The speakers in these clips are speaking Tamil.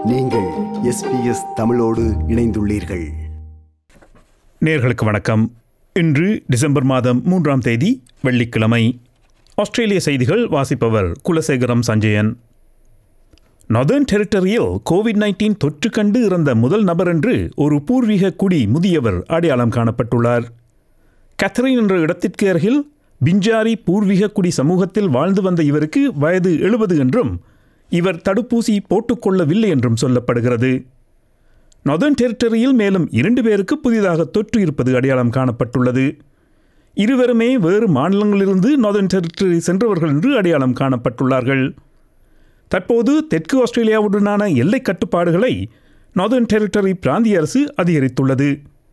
நீங்கள் எஸ்பிஎஸ் தமிழோடு இணைந்துள்ளீர்கள் நேர்களுக்கு வணக்கம் இன்று டிசம்பர் மாதம் மூன்றாம் தேதி வெள்ளிக்கிழமை ஆஸ்திரேலிய செய்திகள் வாசிப்பவர் குலசேகரம் சஞ்சயன் நொதர்ன் டெரிட்டரியில் கோவிட் நைன்டீன் தொற்று கண்டு இறந்த முதல் நபர் என்று ஒரு பூர்வீக குடி முதியவர் அடையாளம் காணப்பட்டுள்ளார் கத்தரின் என்ற இடத்திற்கு அருகில் பிஞ்சாரி பூர்வீக குடி சமூகத்தில் வாழ்ந்து வந்த இவருக்கு வயது எழுபது என்றும் இவர் தடுப்பூசி போட்டுக்கொள்ளவில்லை என்றும் சொல்லப்படுகிறது நொதர்ன் டெரிட்டரியில் மேலும் இரண்டு பேருக்கு புதிதாக தொற்று இருப்பது அடையாளம் காணப்பட்டுள்ளது இருவருமே வேறு மாநிலங்களிலிருந்து நொதர்ன் டெரிட்டரி சென்றவர்கள் என்று அடையாளம் காணப்பட்டுள்ளார்கள் தற்போது தெற்கு ஆஸ்திரேலியாவுடனான எல்லை கட்டுப்பாடுகளை நார்தர்ன் டெரிட்டரி பிராந்திய அரசு அதிகரித்துள்ளது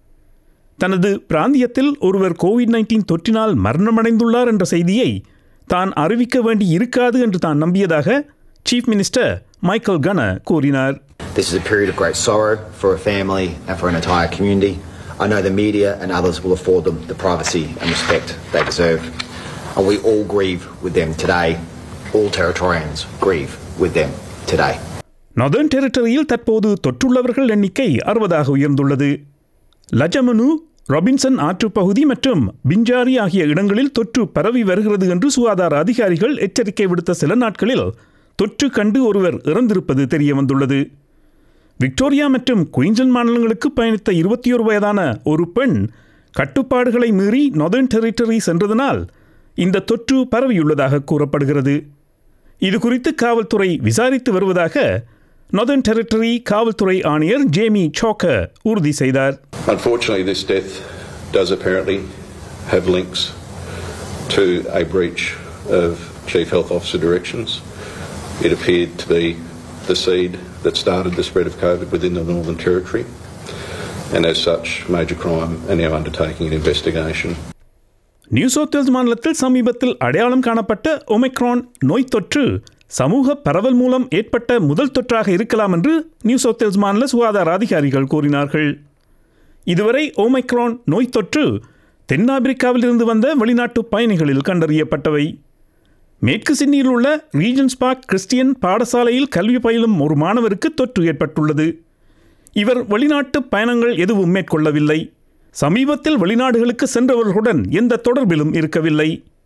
தனது பிராந்தியத்தில் ஒருவர் கோவிட் நைன்டீன் தொற்றினால் மரணமடைந்துள்ளார் என்ற செய்தியை தான் அறிவிக்க வேண்டி இருக்காது என்று தான் நம்பியதாக சீஃப் மினிஸ்டர் மைக்கேல் கன கூறினார் This is a period of great sorrow for a family and for an entire community. I know the media and others will afford them the privacy and respect they deserve. And we all grieve with them today. All Territorians grieve with them today. Northern டெரிட்டரியில் தற்போது தொற்றுள்ளவர்கள் எண்ணிக்கை அறுபதாக உயர்ந்துள்ளது லஜமனு ராபின்சன் ஆற்றுப் பகுதி மற்றும் பிஞ்சாரி ஆகிய இடங்களில் தொற்று பரவி வருகிறது என்று சுகாதார அதிகாரிகள் எச்சரிக்கை விடுத்த சில நாட்களில் தொற்று கண்டு ஒருவர் இறந்திருப்பது தெரிய வந்துள்ளது விக்டோரியா மற்றும் குயின்சன் மாநிலங்களுக்கு பயணித்த இருபத்தி ஒரு வயதான ஒரு பெண் கட்டுப்பாடுகளை மீறி நார்தர்ன் டெரிட்டரி சென்றதனால் இந்த தொற்று பரவியுள்ளதாக கூறப்படுகிறது இது குறித்து காவல்துறை விசாரித்து வருவதாக நார்தர்ன் டெரிட்டரி காவல்துறை ஆணையர் ஜேமி சோக்கர் உறுதி செய்தார் Unfortunately, this death does apparently have links to a breach of Chief Health Officer directions. It appeared to be the seed that started the spread of COVID within the Northern Territory, and as such, major crime are now undertaking an investigation. New South Wales மாநிலத்தில் சமீபத்தில் அடையாளம் காணப்பட்ட ஒமைக்ரான் நோய் தொற்று சமூக பரவல் மூலம் ஏற்பட்ட முதல் தொற்றாக இருக்கலாம் என்று நியூ சவுத் வேல்ஸ் மாநில சுகாதார அதிகாரிகள் கூறினார்கள் இதுவரை ஓமைக்ரான் நோய் தொற்று தென்னாப்பிரிக்காவில் இருந்து வந்த வெளிநாட்டு பயணிகளில் கண்டறியப்பட்டவை மேற்கு சிட்னியில் உள்ள ரீஜன்ஸ் பார்க் கிறிஸ்டியன் பாடசாலையில் கல்வி பயிலும் ஒரு மாணவருக்கு தொற்று ஏற்பட்டுள்ளது இவர் வெளிநாட்டு பயணங்கள் எதுவும் மேற்கொள்ளவில்லை சமீபத்தில் வெளிநாடுகளுக்கு சென்றவர்களுடன் எந்த தொடர்பிலும் இருக்கவில்லை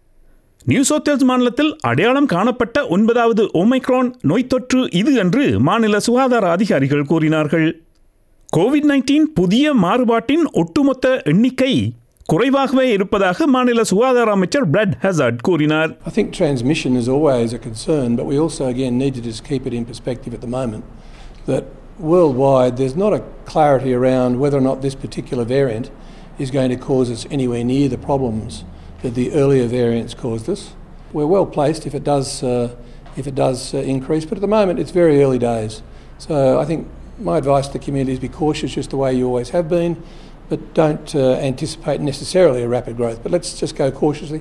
நியூ சவுத் வேல்ஸ் மாநிலத்தில் அடையாளம் காணப்பட்ட ஒன்பதாவது ஓமைக்ரான் நோய் தொற்று இது என்று மாநில சுகாதார அதிகாரிகள் கூறினார்கள் கோவிட் நைன்டீன் புதிய மாறுபாட்டின் ஒட்டுமொத்த எண்ணிக்கை குறைவாகவே இருப்பதாக மாநில சுகாதார அமைச்சர் பிரெட் ஹெசார்ட் கூறினார் I think transmission is always a concern, but we also again need to just keep it in perspective at the moment that worldwide there's not a clarity around whether or not this particular variant is going to cause us anywhere near the problems that the earlier variants caused us. We're well placed if it does uh, if it does uh, increase, but at the moment it's very early days. So I think my advice to the community is be cautious just the way you always have been, but don't uh, anticipate necessarily a rapid growth. But let's just go cautiously.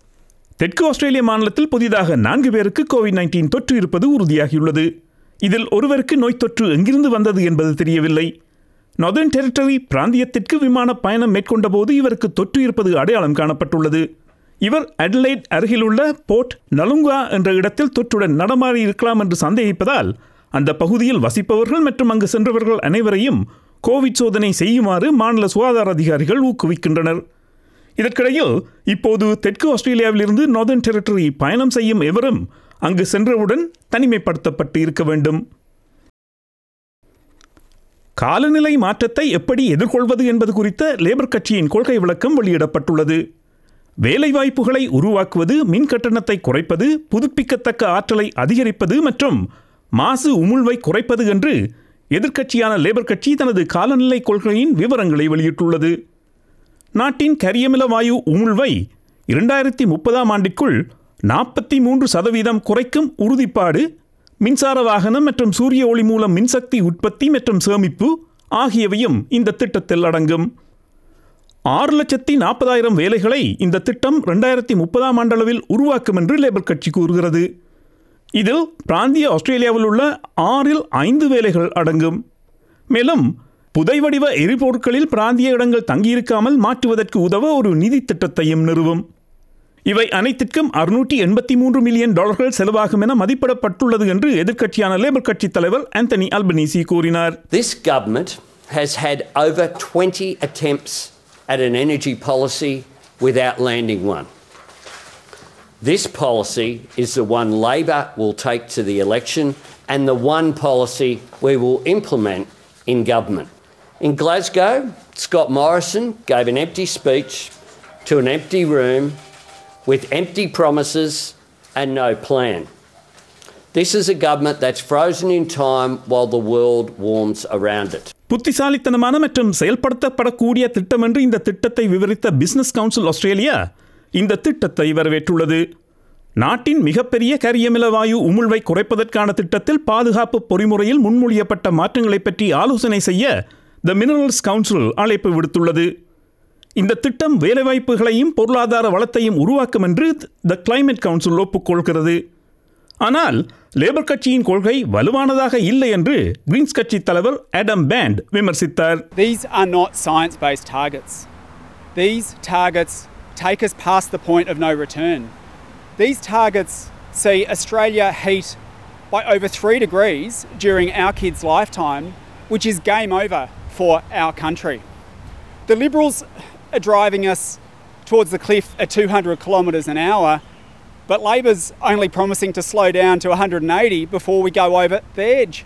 தெற்கு ஆஸ்திரேலிய மாநிலத்தில் புதிதாக நான்கு பேருக்கு கோவிட் நைன்டீன் தொற்று இருப்பது உறுதியாகியுள்ளது இதில் ஒருவருக்கு நோய் தொற்று எங்கிருந்து வந்தது என்பது தெரியவில்லை நார்தர்ன் டெரிட்டரி பிராந்தியத்திற்கு விமான பயணம் மேற்கொண்டபோது இவருக்கு தொற்று இருப்பது அடையாளம் காணப்பட்டுள்ளது இவர் அட்லைட் அருகிலுள்ள போர்ட் நலுங்கா என்ற இடத்தில் தொற்றுடன் நடமாறி இருக்கலாம் என்று சந்தேகிப்பதால் அந்த பகுதியில் வசிப்பவர்கள் மற்றும் அங்கு சென்றவர்கள் அனைவரையும் கோவிட் சோதனை செய்யுமாறு மாநில சுகாதார அதிகாரிகள் ஊக்குவிக்கின்றனர் இதற்கிடையில் இப்போது தெற்கு ஆஸ்திரேலியாவிலிருந்து நார்தர்ன் டெரிட்டரி பயணம் செய்யும் எவரும் அங்கு சென்றவுடன் தனிமைப்படுத்தப்பட்டு இருக்க வேண்டும் காலநிலை மாற்றத்தை எப்படி எதிர்கொள்வது என்பது குறித்த லேபர் கட்சியின் கொள்கை விளக்கம் வெளியிடப்பட்டுள்ளது வேலைவாய்ப்புகளை உருவாக்குவது மின் கட்டணத்தை குறைப்பது புதுப்பிக்கத்தக்க ஆற்றலை அதிகரிப்பது மற்றும் மாசு உமிழ்வை குறைப்பது என்று எதிர்க்கட்சியான லேபர் கட்சி தனது காலநிலை கொள்கையின் விவரங்களை வெளியிட்டுள்ளது நாட்டின் கரியமில வாயு உமிழ்வை இரண்டாயிரத்தி முப்பதாம் ஆண்டிற்குள் நாற்பத்தி மூன்று சதவீதம் குறைக்கும் உறுதிப்பாடு மின்சார வாகனம் மற்றும் சூரிய ஒளி மூலம் மின்சக்தி உற்பத்தி மற்றும் சேமிப்பு ஆகியவையும் இந்த திட்டத்தில் அடங்கும் ஆறு லட்சத்தி நாற்பதாயிரம் வேலைகளை இந்த திட்டம் ரெண்டாயிரத்தி முப்பதாம் ஆண்டளவில் உருவாக்கும் என்று லேபர் கட்சி கூறுகிறது இதில் பிராந்திய ஆஸ்திரேலியாவில் உள்ள ஆறில் ஐந்து வேலைகள் அடங்கும் மேலும் புதைவடிவ எரிபொருட்களில் பிராந்திய இடங்கள் தங்கியிருக்காமல் மாற்றுவதற்கு உதவ ஒரு நிதி திட்டத்தையும் நிறுவும் இவை அனைத்திற்கும் அறுநூற்றி எண்பத்தி மூன்று மில்லியன் டாலர்கள் செலவாகும் என மதிப்பிடப்பட்டுள்ளது என்று எதிர்க்கட்சியான லேபர் கட்சித் தலைவர் ஆந்தனி அல்பனீசி கூறினார் This government has had over 20 attempts at an energy policy without landing one. This policy is the one Labor will take to the election and the one policy we will implement in government. In Glasgow, Scott Morrison gave an empty speech to an empty room with empty promises and no plan. This is a government that's frozen in time while the world warms around it. புத்திசாலித்தனமான மற்றும் செயல்படுத்தப்படக்கூடிய திட்டம் என்று இந்த திட்டத்தை விவரித்த பிசினஸ் கவுன்சில் ஆஸ்திரேலியா இந்த திட்டத்தை வரவேற்றுள்ளது நாட்டின் மிகப்பெரிய கரியமில வாயு உமிழ்வை குறைப்பதற்கான திட்டத்தில் பாதுகாப்பு பொறிமுறையில் முன்மொழியப்பட்ட மாற்றங்களை பற்றி ஆலோசனை செய்ய த மினரல்ஸ் கவுன்சில் அழைப்பு விடுத்துள்ளது இந்த திட்டம் வேலைவாய்ப்புகளையும் பொருளாதார வளத்தையும் உருவாக்கும் என்று த கிளைமேட் கவுன்சில் ஒப்புக்கொள்கிறது ஆனால் லேபர் கட்சியின் கொள்கை வலுவானதாக இல்லை என்று கிரீன்ஸ் கட்சி தலைவர் ஆடம் பேண்ட் விமர்சித்தார் These are not science based targets. These targets take us past the point of no return. These targets see Australia heat by over three degrees during our kids' lifetime, which is game over for our country. The Liberals are driving us towards the cliff at 200 kilometres an hour, but Labor's only promising to slow down to 180 before we go over the edge.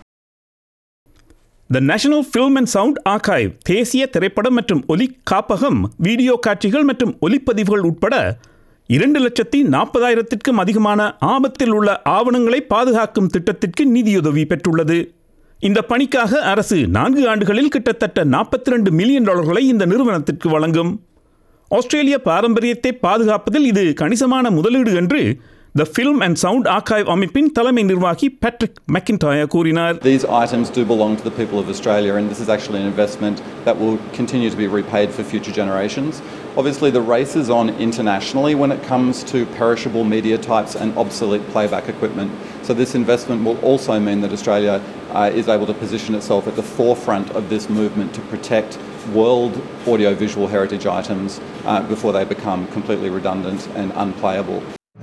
The National Film and Sound Archive தேசிய திரைப்படம் மற்றும் ஒலி காப்பகம் வீடியோ காட்சிகள் மற்றும் ஒலிப்பதிவுகள் உட்பட இரண்டு லட்சத்தி நாற்பதாயிரத்திற்கும் அதிகமான ஆபத்தில் உள்ள ஆவணங்களை பாதுகாக்கும் திட்டத்திற்கு நிதியுதவி பெற்றுள்ளது இந்த பணிக்காக அரசு நான்கு ஆண்டுகளில் கிட்டத்தட்ட நாற்பத்தி ரெண்டு மில்லியன் டாலர்களை இந்த நிறுவனத்திற்கு வழங்கும் ஆஸ்திரேலிய பாரம்பரியத்தை பாதுகாப்பதில் இது கணிசமான முதலீடு என்று the Film and Sound Archive அமைப்பின் தலைமை நிர்வாகி பேட்ரிக் மெக்கின்டாயா கூறினார் These items do belong to the people of Australia, and this is actually an investment that will continue to be repaid for future generations. Obviously, the race is on internationally when it comes to perishable media types and obsolete playback equipment. So, this investment will also mean that Australia uh, is able to position itself at the forefront of this movement to protect world audiovisual heritage items uh, before they become completely redundant and unplayable.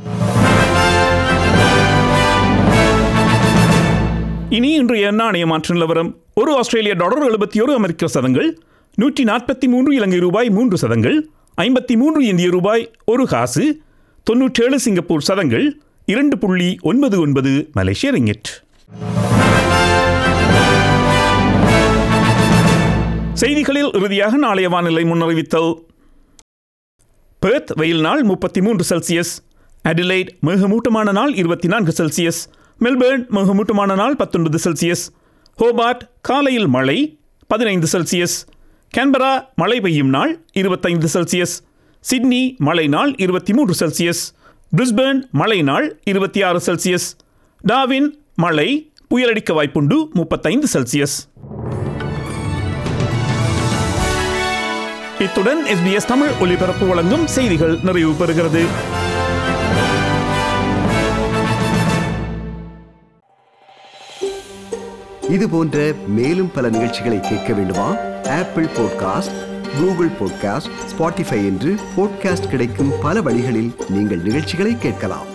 இனி இன்றைய நாணய மாற்று நிலவரம் ஒரு ஆஸ்திரேலிய டாலர் எழுபத்தி ஒரு அமெரிக்க சதங்கள் நூற்றி நாற்பத்தி மூன்று இலங்கை ரூபாய் மூன்று சதங்கள் ஐம்பத்தி மூன்று இந்திய ரூபாய் ஒரு காசு தொன்னூற்றேழு சிங்கப்பூர் சதங்கள் இரண்டு புள்ளி ஒன்பது ஒன்பது மலேசிய ரிங்கிட் செய்திகளில் இறுதியாக நாளைய வானிலை முன்னறிவித்தல் பெர்த் வெயில் நாள் முப்பத்தி மூன்று செல்சியஸ் அடிலைட் மிகமூட்டமான நாள் இருபத்தி நான்கு செல்சியஸ் மெல்பேர்ன் மிகமூட்டமான நாள் பத்தொன்பது செல்சியஸ் ஹோபார்ட் காலையில் மழை பதினைந்து செல்சியஸ் கேன்பரா மழை பெய்யும் நாள் இருபத்தைந்து செல்சியஸ் சிட்னி மழை நாள் இருபத்தி மூன்று செல்சியஸ் பிரிஸ்பேர்ன் மழை நாள் இருபத்தி ஆறு செல்சியஸ் டாவின் மழை புயலடிக்க வாய்ப்புண்டு முப்பத்தைந்து செல்சியஸ் இத்துடன் எஸ்பிஎஸ் தமிழ் ஒலிபரப்பு வழங்கும் செய்திகள் நிறைவு பெறுகிறது இது போன்ற மேலும் பல நிகழ்ச்சிகளை கேட்க வேண்டுமா Apple podcast Google podcast Spotify என்று பாட்காஸ்ட் கிடைக்கும் பல வழிகளில் நீங்கள் நிகழ்ச்சிகளை கேட்கலாம்